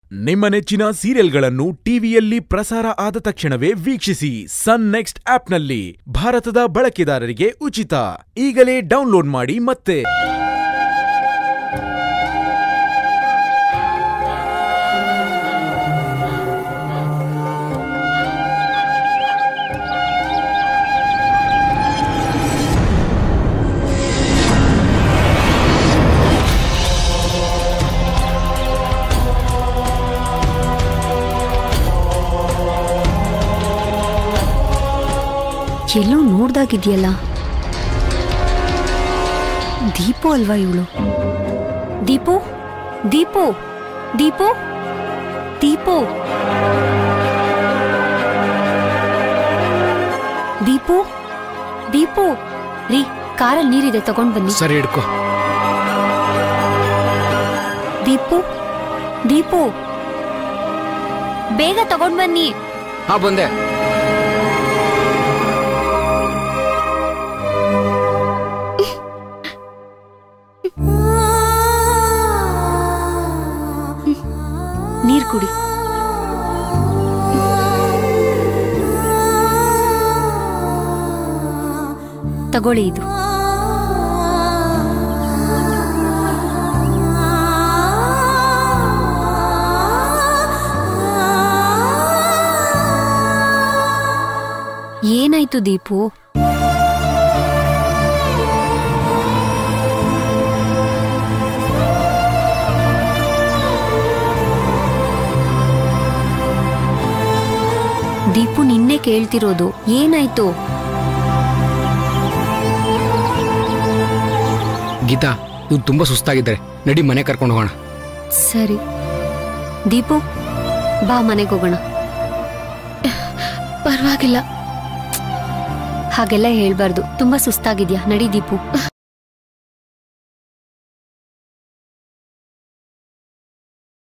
ನಿಮ್ಮ ನೆಚ್ಚಿನ ಸೀರಿಯಲ್ಗಳನ್ನು ಟಿವಿಯಲ್ಲಿ ಪ್ರಸಾರ ಆದ ತಕ್ಷಣವೇ ವೀಕ್ಷಿಸಿ ಸನ್ ನೆಕ್ಸ್ಟ್ ಆಪ್ನಲ್ಲಿ ಭಾರತದ ಬಳಕೆದಾರರಿಗೆ ಉಚಿತ ಈಗಲೇ ಡೌನ್ಲೋಡ್ ಮಾಡಿ ಮತ್ತೆ ಎಲ್ಲೋ ನೋಡ್ದಾಗಿದ್ಯಲ್ಲ ದೀಪು ಅಲ್ವಾ ಇವಳು ದೀಪು ದೀಪು ದೀಪು ದೀಪು ದೀಪು ದೀಪು ರೀ ಕಾರಲ್ಲಿ ನೀರಿದೆ ತಗೊಂಡ್ ಬನ್ನಿ ಸರಿ ಹಿಡ್ಕೊ ದೀಪು ದೀಪು ಬೇಗ ತಗೊಂಡ್ ಬನ್ನಿ ಹಾ ಬಂದೆ ನೀರ್ ಕುಡಿ ತಗೊಳ್ಳಿ ಇದು ಏನಾಯ್ತು ದೀಪು ದೀಪು ನಿನ್ನೆ ಕೇಳ್ತಿರೋದು ಏನಾಯ್ತು ಗೀತಾ ಇವ್ರು ತುಂಬಾ ಸುಸ್ತಾಗಿದ್ದಾರೆ ನಡಿ ಮನೆ ಕರ್ಕೊಂಡು ಹೋಗೋಣ ಸರಿ ದೀಪು ಬಾ ಮನೆಗೆ ಹೋಗೋಣ ಪರವಾಗಿಲ್ಲ ಹಾಗೆಲ್ಲ ಹೇಳ್ಬಾರ್ದು ತುಂಬಾ ಸುಸ್ತಾಗಿದ್ಯಾ ನಡಿ ದೀಪು